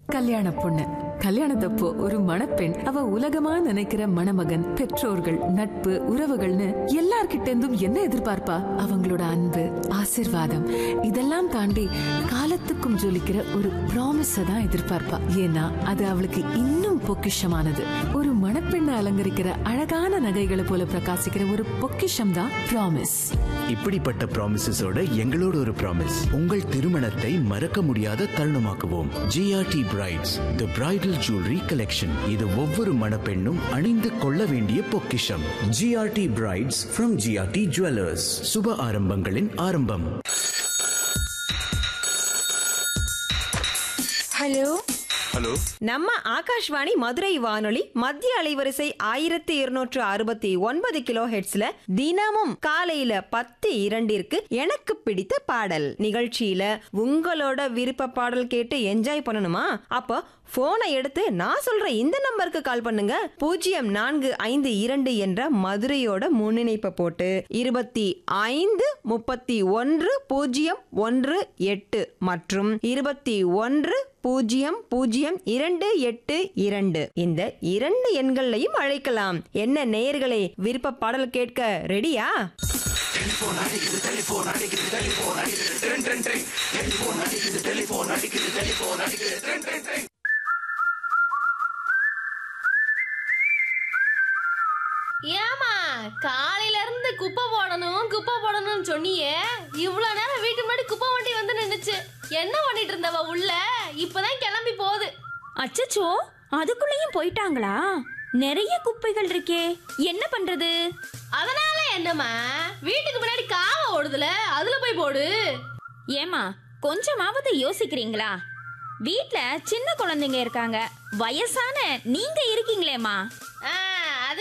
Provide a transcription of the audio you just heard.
கல்யாண பொண்ணு கல்யாணத்தப்போ ஒரு மணப்பெண் அவ உலகமா நினைக்கிற மணமகன் பெற்றோர்கள் நட்பு உறவுகள்னு எல்லார்கிட்ட இருந்தும் என்ன எதிர்பார்ப்பா அவங்களோட அன்பு ஆசிர்வாதம் இதெல்லாம் தாண்டி காலத்துக்கும் ஜொலிக்கிற ஒரு ப்ராமிஸ தான் எதிர்பார்ப்பா ஏன்னா அது அவளுக்கு இன்னும் பொக்கிஷமானது ஒரு மணப்பெண்ணை அலங்கரிக்கிற அழகான நகைகளை போல பிரகாசிக்கிற ஒரு பொக்கிஷம் தான் ப்ராமிஸ் இப்படிப்பட்ட ப்ராமிசஸோட எங்களோட ஒரு ப்ராமிஸ் உங்கள் திருமணத்தை மறக்க முடியாத தருணமாக்குவோம் GRT brides the bridal jewellery collection இது ஒவ்வொரு மணப்பெண்ணும் அணிந்து கொள்ள வேண்டிய பொக்கிஷம் GRT brides from GRT jewellers சுப ஆரம்பங்களின் ஆரம்பம் ஹலோ ஹலோ நம்ம ஆகாஷ்வாணி மதுரை வானொலி மத்திய அலைவரிசை ஆயிரத்தி இருநூற்று அறுபத்தி ஒன்பது கிலோ ஹெட்ஸ்ல தினமும் காலையில பத்து இரண்டிற்கு எனக்கு பிடித்த பாடல் நிகழ்ச்சியில உங்களோட விருப்ப பாடல் கேட்டு என்ஜாய் பண்ணணுமா அப்போ போனை எடுத்து நான் சொல்ற இந்த நம்பருக்கு கால் பண்ணுங்க பூஜ்ஜியம் நான்கு ஐந்து இரண்டு என்ற மதுரையோட முன்னிணைப்பை போட்டு இருபத்தி ஐந்து முப்பத்தி ஒன்று பூஜ்ஜியம் ஒன்று எட்டு மற்றும் இருபத்தி ஒன்று பூஜ்ஜியம் பூஜ்ஜியம் இரண்டு எட்டு இரண்டு இந்த இரண்டு எண்களையும் அழைக்கலாம் என்ன நேயர்களே விருப்ப பாடல் கேட்க ரெடியா ஏமா காலையில இருந்து குப்பை போடணும் குப்பை போடணும்னு சொன்னியே இவ்வளவு நேரம் வீட்டு முன்னாடி குப்பை வண்டி வந்து நின்னுச்சு என்ன பண்ணிட்டு இருந்தவ உள்ள இப்பதான் கிளம்பி போகுது அச்சச்சோ அதுக்குள்ளேயும் போயிட்டாங்களா நிறைய குப்பைகள் இருக்கே என்ன பண்றது அதனால என்னம்மா வீட்டுக்கு முன்னாடி காவ ஓடுதுல அதுல போய் போடு ஏமா கொஞ்சமாவது யோசிக்கிறீங்களா வீட்ல சின்ன குழந்தைங்க இருக்காங்க வயசான நீங்க இருக்கீங்களேம்மா